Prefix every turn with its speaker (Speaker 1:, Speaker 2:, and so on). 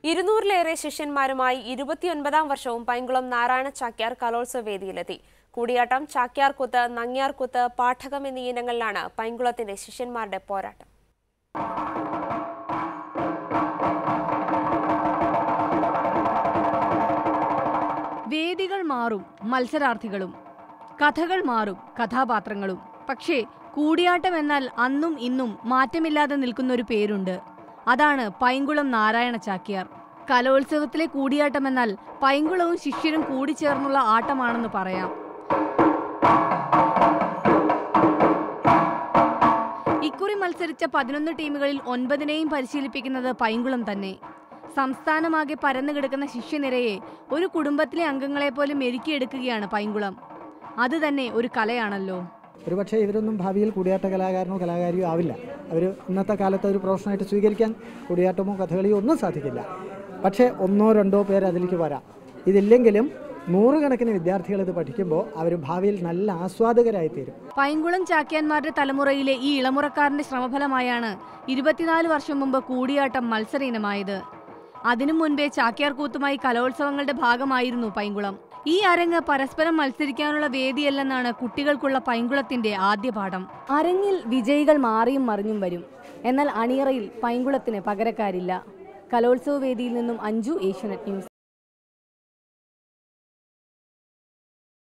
Speaker 1: ഇരുന്നൂറിലേറെ ശിഷ്യന്മാരുമായി ഇരുപത്തിയൊൻപതാം വർഷവും പൈങ്കുളം നാരായണ ചാക്യാർ കലോത്സവ വേദിയിലെത്തി കൂടിയാട്ടം ചാക്യാർകൂത്ത് നങ്ങ്യാർകൂത്ത് പാഠകം എന്നീ ഇനങ്ങളിലാണ് പൈങ്കുളത്തിന്റെ ശിഷ്യന്മാരുടെ പോരാട്ടം
Speaker 2: വേദികൾ മാറും മത്സരാർത്ഥികളും കഥകൾ മാറും കഥാപാത്രങ്ങളും പക്ഷേ കൂടിയാട്ടം എന്നാൽ അന്നും ഇന്നും മാറ്റമില്ലാതെ നിൽക്കുന്ന ഒരു പേരുണ്ട് അതാണ് പൈങ്കുളം നാരായണ ചാക്യാർ കലോത്സവത്തിലെ കൂടിയാട്ടം എന്നാൽ പൈങ്കുളവും ശിഷ്യരും കൂടിച്ചേർന്നുള്ള ആട്ടമാണെന്ന് പറയാം ഇക്കുറി മത്സരിച്ച പതിനൊന്ന് ടീമുകളിൽ ഒൻപതിനെയും പരിശീലിപ്പിക്കുന്നത് പൈങ്കുളം തന്നെ സംസ്ഥാനമാകെ പരന്നു കിടക്കുന്ന ശിഷ്യനിരയെ ഒരു കുടുംബത്തിലെ അംഗങ്ങളെ പോലെ മെരുക്കിയെടുക്കുകയാണ് പൈങ്കുളം അത് തന്നെ ഒരു കലയാണല്ലോ
Speaker 3: ഒരുപക്ഷെ ഇവരൊന്നും ഭാവിയിൽ കൂടിയാട്ട കലാകാരനോ കലാകാരിയോ ആവില്ല അവർ ഇന്നത്തെ കാലത്ത് ഒരു പ്രൊഫഷനായിട്ട് സ്വീകരിക്കാൻ കൂടിയാട്ടമോ കഥകളിയോ ഒന്നും സാധിക്കില്ല പക്ഷേ ഒന്നോ രണ്ടോ പേർ അതിലേക്ക് വരാം ഇതില്ലെങ്കിലും നൂറുകണക്കിന് വിദ്യാർത്ഥികൾ ഇത് പഠിക്കുമ്പോൾ അവർ ഭാവിയിൽ നല്ല ആസ്വാദകരായി തീരും
Speaker 2: പൈങ്കുളം ചാക്യാന്മാരുടെ തലമുറയിലെ ഈ ഇളമുറക്കാരന്റെ ശ്രമഫലമായാണ് ഇരുപത്തിനാല് വർഷം മുമ്പ് കൂടിയാട്ടം മത്സര ഇനമായത് അതിനു മുൻപേ ചാക്യാർ കൂത്തുമായി കലോത്സവങ്ങളുടെ ഭാഗമായിരുന്നു പൈങ്കുളം ഈ അരങ്ങ് പരസ്പരം മത്സരിക്കാനുള്ള വേദിയല്ലെന്നാണ് കുട്ടികൾക്കുള്ള പൈങ്കുളത്തിന്റെ ആദ്യ പാഠം അരങ്ങിൽ വിജയികൾ മാറിയും മറിഞ്ഞും വരും എന്നാൽ അണിയറയിൽ പൈങ്കുളത്തിന് പകരക്കാരില്ല കലോത്സവ വേദിയിൽ നിന്നും അഞ്ജു ഏഷ്യനെറ്റ് ന്യൂസ്